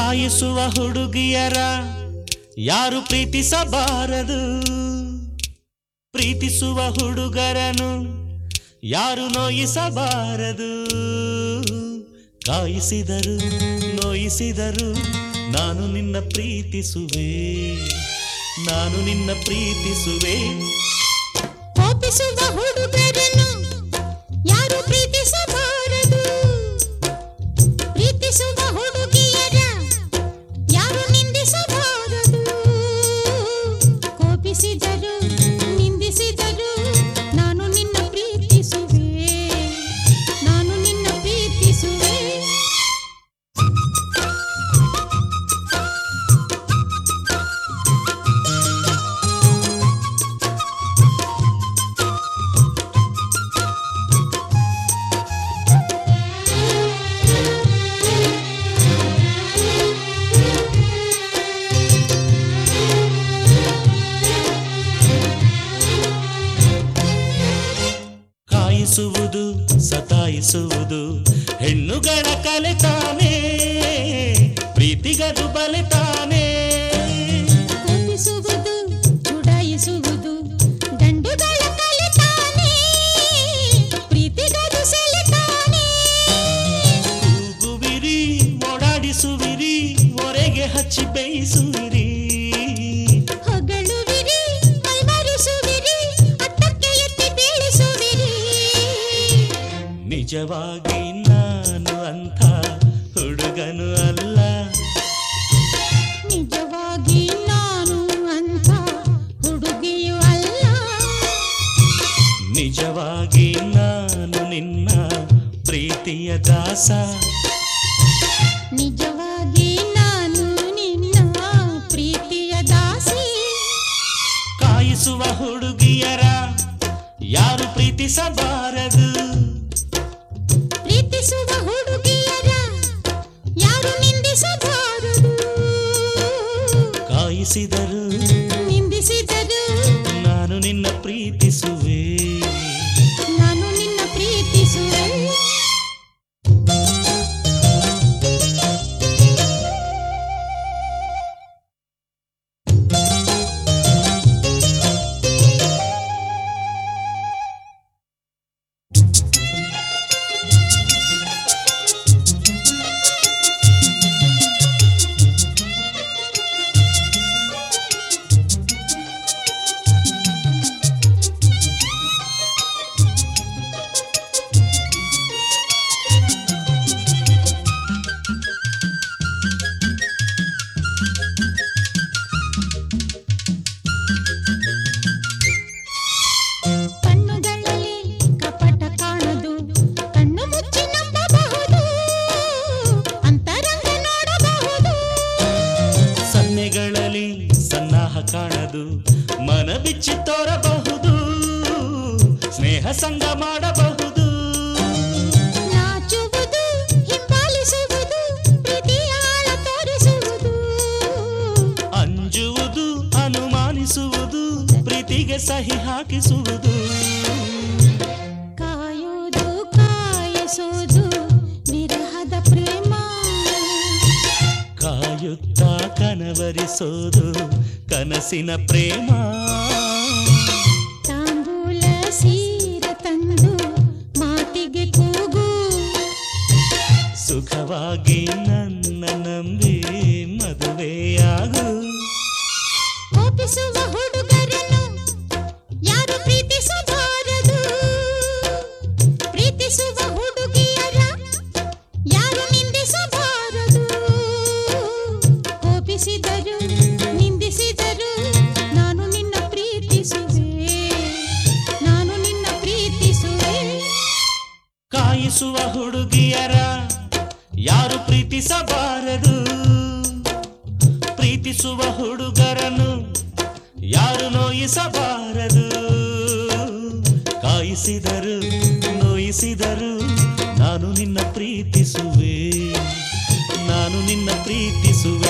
ಕಾಯಿಸುವ ಹುಡುಗಿಯರ ಯಾರು ಪ್ರೀತಿಸಬಾರದು ಪ್ರೀತಿಸುವ ಹುಡುಗರನು ಯಾರು ನೋಯಿಸಬಾರದು ಕಾಯಿಸಿದರು ನೋಯಿಸಿದರು ನಾನು ನಿನ್ನ ಪ್ರೀತಿಸುವೆ ನಾನು ನಿನ್ನ ಪ್ರೀತಿಸುವೆ ಕೋಪಿಸುವ ಹುಡುಗರನ್ನು ಯಾರು ಪ್ರೀತಿಸಬಾರದು ಪ್ರೀತಿಸುವ ಹುಡುಗಿಯರ ಯಾರು ನಿಂದಿಸಬಾರದು ಕೋಪಿಸಿದರು ನಿಂದಿಸಿದರು ನಾನು ನಿನ್ನ ಪ್ರೀತಿಸುವೆ ನಾನು ನಿನ್ನ ಪ್ರೀತಿಸುವೆ ಕಾಯಿಸುವುದು ಸತಾಯಿಸುವುದು ಹೆಣ್ಣುಗಳ ಕಲೆ ತಾನೇ ಪ್ರೀತಿಗದು ಬಲೆ ತಾನೇ ಕೋಪಿಸುವುದು ಚುಡಾಯಿಸುವುದು ಗಂಡುಗಳ ಕಲಿತಾನೆ ಪ್ರೀತಿಗದು ಸೆಳೆತಾನೆ ಕೂಗುವಿರಿ ಓಡಾಡಿಸುವಿರಿ ಒರೆಗೆ ಹಚ್ಚಿ ಬೇಯಿಸುವಿರಿ ಹೊಗಳುವಿರಿ ಮೈಮರೆಸುವಿರಿ ಅಟ್ಟಕ್ಕೆ ಎತ್ತಿ ಬೀಳಿಸುವಿರಿ ನಿಜವಾಗಿ ನಾನು ಅಂಥ ಹುಡುಗನು ಅಲ್ಲ ನಿಜವಾಗಿ ನಾನು ಅಂತ ಹುಡುಗಿಯೂ ಅಲ್ಲ ನಿಜವಾಗಿ ನಾನು ನಿನ್ನ ಪ್ರೀತಿಯ ದಾಸ ನಿಜವಾಗಿ ನಾನು ನಿನ್ನ ಪ್ರೀತಿಯ ದಾಸಿ ಕಾಯಿಸುವ ಹುಡುಗಿಯರ ಯಾರು ಪ್ರೀತಿಸಬಾರದು ಪ್ರೀತಿಸುವ ಹುಡುಗಿಯರ ಯಾರು ನಿಂದಿಸಬಾರದು ಕಾಯಿಸಿದರು ನಿಂದಿಸಿದರು ನಾನು ನಿನ್ನ ಪ್ರೀತಿಸುವೆ ನಾನು ನಿನ್ನ ಪ್ರೀತಿಸುವೆ ಕಣ್ಣುಗಳಲ್ಲಿ ಕಪಟ ಕಾಣದು ಕಣ್ಣು ಮುಚ್ಚಿ ನಂಬಬಹುದು ಅಂತರಂಗ ನೋಡಬಹುದು ಸನ್ನೆಗಳಲ್ಲಿ ಸನ್ನಾಹ ಕಾಣದು ಮನ ಬಿಚ್ಚಿ ತೋರಬಹುದು ಸ್ನೇಹ ಸಂಗ ಮಾಡಬಹುದು ನಾಚುವುದು ಹಿಂಬಾಲಿಸುವುದು ಪ್ರೀತಿಯ ಆಳ ತೋರಿಸುವುದು ಅಂಜುವುದು ಅನುಮಾನಿಸುವುದು ಪ್ರೀತಿಗೆ ಸಹಿ ಹಾಕಿಸುವುದು ಕಾಯುವುದು ಕಾಯಿಸುವುದು ವಿರಹದ ಪ್ರೇಮ ಕಾಯುತ್ತಾ ಕನವರಿಸೋದು ಕನಸಿನ ಪ್ರೇಮ ತಾಂಬೂಲ ಸೀರ ತಂದು ಮಾತಿಗೆ ಕೂಗು ಸುಖವಾಗಿ ನನ್ನ ನಂಬಿ ಮದುವೆಯಾಗು ಕೋಪಿಸುವ ಹುಡುಗರನ್ನು ಯಾರು ಪ್ರೀತಿಸಬಾರದು ಪ್ರೀತಿಸುವ ಹುಡುಗಿಯರ ಯಾರು ನಿಂದಿಸಬಾರದು ಕೋಪಿಸಿದರು ನಿಂದಿಸಿದರು ನಾನು ನಿನ್ನ ಪ್ರೀತಿಸುವೆ ನಾನು ನಿನ್ನ ಪ್ರೀತಿಸುವೆ ಕಾಯಿಸುವ ಹುಡುಗಿಯರ ಯಾರು ಪ್ರೀತಿಸಬಾರದು ಪ್ರೀತಿಸುವ ಹುಡುಗರನ್ನು ಯಾರು ನೋಯಿಸಬಾರದು ಕಾಯಿಸಿದರು ನೋಯಿಸಿದರು ನಾನು ನಿನ್ನ ಪ್ರೀತಿಸುವೆ ನಾನು ನಿನ್ನ ಪ್ರೀತಿಸುವೆ